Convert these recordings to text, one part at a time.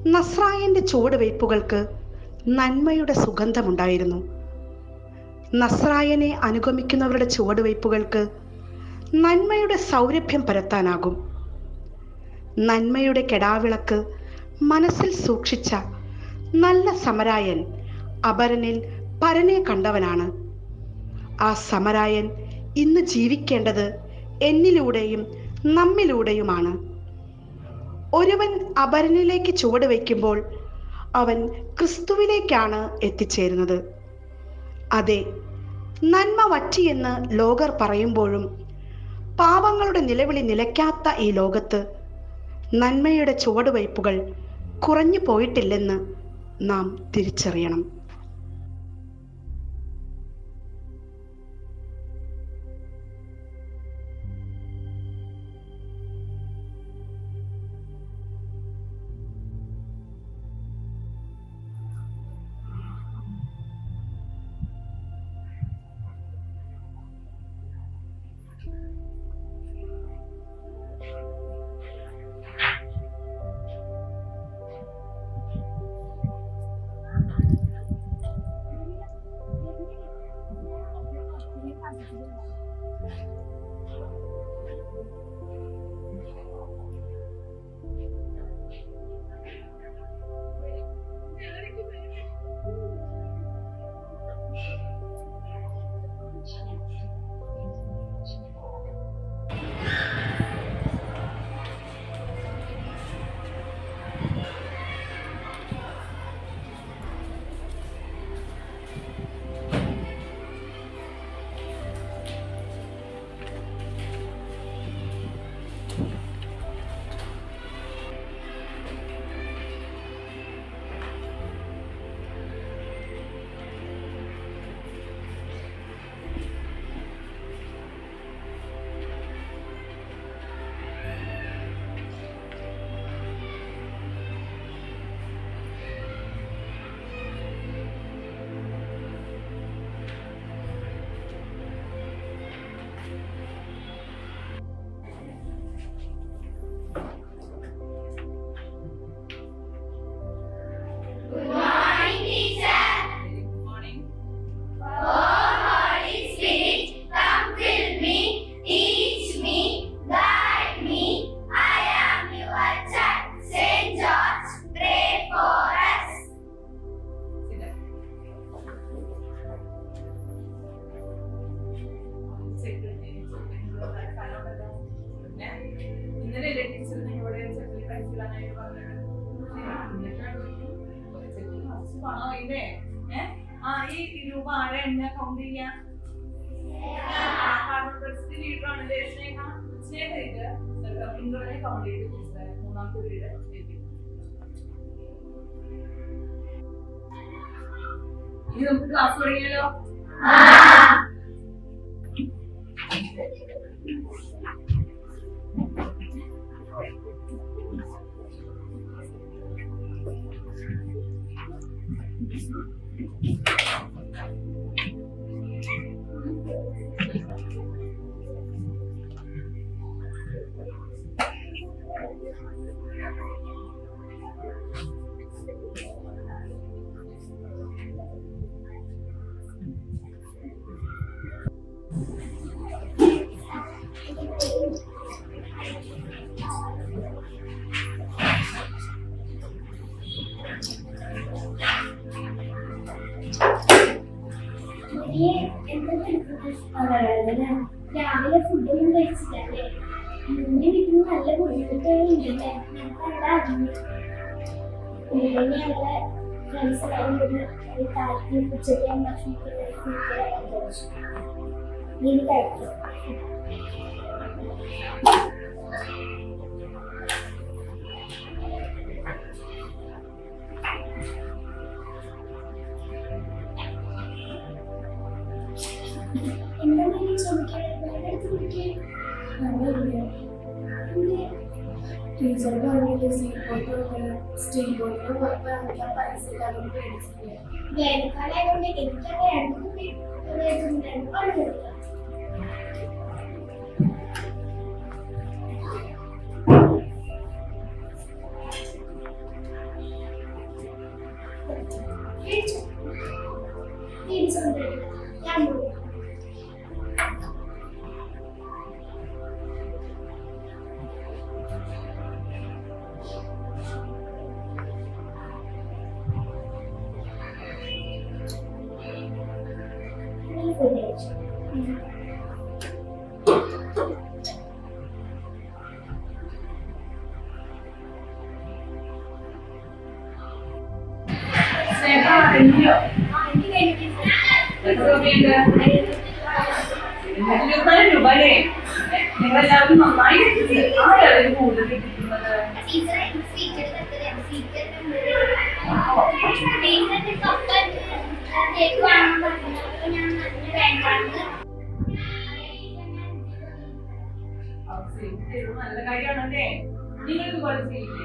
നസ്രായന്റെ ചുവടുവയ്പ്പുകൾക്ക് നന്മയുടെ സുഗന്ധമുണ്ടായിരുന്നു നസ്രായനെ അനുഗമിക്കുന്നവരുടെ ചുവടുവയ്പ്പുകൾക്ക് നന്മയുടെ സൗരഭ്യം പരത്താനാകും നന്മയുടെ കെടാവിളക്ക് മനസ്സിൽ സൂക്ഷിച്ച നല്ല സമരായൻ അപരനിൽ പരനെ കണ്ടവനാണ് ആ സമരായൻ ഇന്ന് ജീവിക്കേണ്ടത് എന്നിലൂടെയും നമ്മിലൂടെയുമാണ് ഒരുവൻ അപരനിലേക്ക് ചുവട് വയ്ക്കുമ്പോൾ അവൻ ക്രിസ്തുവിലേക്കാണ് എത്തിച്ചേരുന്നത് അതെ നന്മ വറ്റിയെന്ന് ലോകർ പറയുമ്പോഴും പാപങ്ങളുടെ നിലവിളി നിലയ്ക്കാത്ത ഈ ലോകത്ത് നന്മയുടെ ചുവടുവയ്പ്പുകൾ കുറഞ്ഞു പോയിട്ടില്ലെന്ന് നാം തിരിച്ചറിയണം ഇന്നലെയല്ലേ ടീച്ചർ നിങ്ങളോട് ചെക്കിൽ കഴിച്ചിടാനായിട്ട് പറഞ്ഞത് പണോ ഇല്ലേ ഏ ആ ഈ രൂപ ആരെ എണ്ണ കൗണ്ട് ചെയ്യാ ലീഡർ ആണ് സ്നേഹ സ്നേഹ ഇത് ഇന്ദ്രനെ കൗണ്ട് ചെയ്ത് ടീച്ചറെ മൂന്നാമത്തെ വീട് എഴുതി ഇനി നമുക്ക് ക്ലാസ് തുടങ്ങിയാലോ രാവിലെ ഫുഡൊന്നും കഴിച്ചില്ലേ ഇന്ന് വീട്ടിൽ നല്ല ബുദ്ധിമുട്ടുകളുണ്ടല്ലേ ഞങ്ങൾക്ക് അറിഞ്ഞു പിന്നെ ഞങ്ങളെ ഫ്രണ്ട്സ് എല്ലാവരും കൂടി ഒരു കാലത്ത് ഉച്ചയ്ക്ക് ഭക്ഷണത്തിൽ കഴിച്ചു നീ കഴിക്കും എന്താ നീ ചോദിക്കാൻ ടീച്ചർ പറഞ്ഞിട്ട് സ്റ്റീൽ ബോട്ടിൽ സ്റ്റീൽ ബോട്ടിൽ വാങ്ങിക്കാൻ പൈസ ഇല്ലാതെ മേടിച്ചില്ല വേനൽക്കാലായതുകൊണ്ട് എനിക്കത് രണ്ടും രണ്ടും പണം ഫുഡ് കഴിച്ചു സ്നേഹ എന്തിയോ ആ എനിക്ക് കഴിഞ്ഞിട്ട് എത്ര രൂപയുണ്ട് ഇരുപത്തിനാല് രൂപ അല്ലേ നിങ്ങളെല്ലാവരും നന്നായി എത്തിച്ച് ആരാണ് കൂടുതൽ കിട്ടുന്നത് ടീച്ചറെ സ്വീറ്റ് എടുത്തത് സ്വീറ്റ് ടീച്ചറിന്റെ കപ്പ കേക്ക് വാങ്ങാൻ പറഞ്ഞു അപ്പൊ ഞാൻ നല്ല വേണ്ടാന്ന് അവർ സേവ് ചെയ്തത് നല്ല കാര്യമാണല്ലേ നിങ്ങൾ ഇതുപോലെ ചെയ്യില്ലേ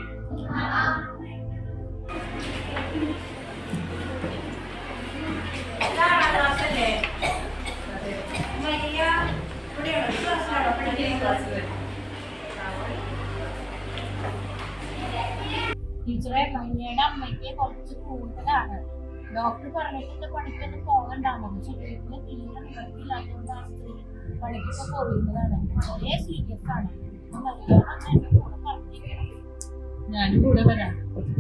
ടീച്ചറെ മഞ്ഞയുടെ അമ്മയ്ക്ക് കുറച്ച് കൂടുതലാണ് ഡോക്ടർ പറഞ്ഞിട്ട് പണിക്കൊന്നും പോകണ്ടാണ് പക്ഷെ വീട്ടില് തീരെ നിവർത്തിയില്ലാത്തതുകൊണ്ടാണ് സ്ത്രീ പണിക്കൊക്കെ പോയിരുന്നതാണ് വളരെ സീരിയസ് ആണ് അപ്പൊ നല്ലോണം എന്റെ കൂടെ പറഞ്ഞിരിക്കണം ഞാനും കൂടെ വരാം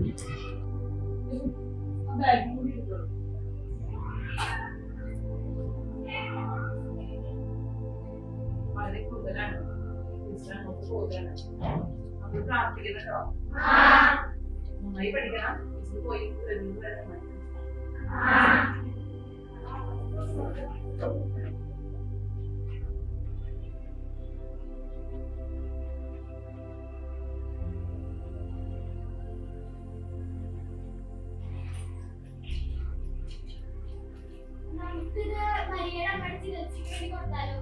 വളരെ കൂടുതലാണ് ടീച്ചർ അങ്ങോട്ട് പോവുകയാണ് നമ്മൾ പ്രാർത്ഥിക്കുന്നുണ്ടോ നന്നായി പഠിക്കണം ടീച്ചർ പോയി വരുന്നത് വരെ നന്നായി പഠിക്കണം. നമുക്കിത് മരിയയുടെ അമ്മയുടെ ചികിത്സയ്ക്ക് വേണ്ടി കൊടുത്താലോ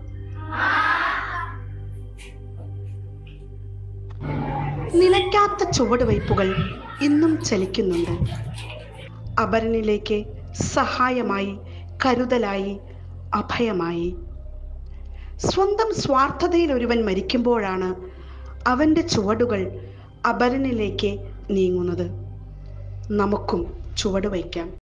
നിലയ്ക്കാത്ത ചുവടുവയ്പ്പുകൾ ഇന്നും ചലിക്കുന്നുണ്ട് അപരനിലേക്ക് സഹായമായി കരുതലായി അഭയമായി സ്വന്തം സ്വാർത്ഥതയിൽ ഒരുവൻ മരിക്കുമ്പോഴാണ് അവൻ്റെ ചുവടുകൾ അപരനിലേക്ക് നീങ്ങുന്നത് നമുക്കും ചുവട് വയ്ക്കാം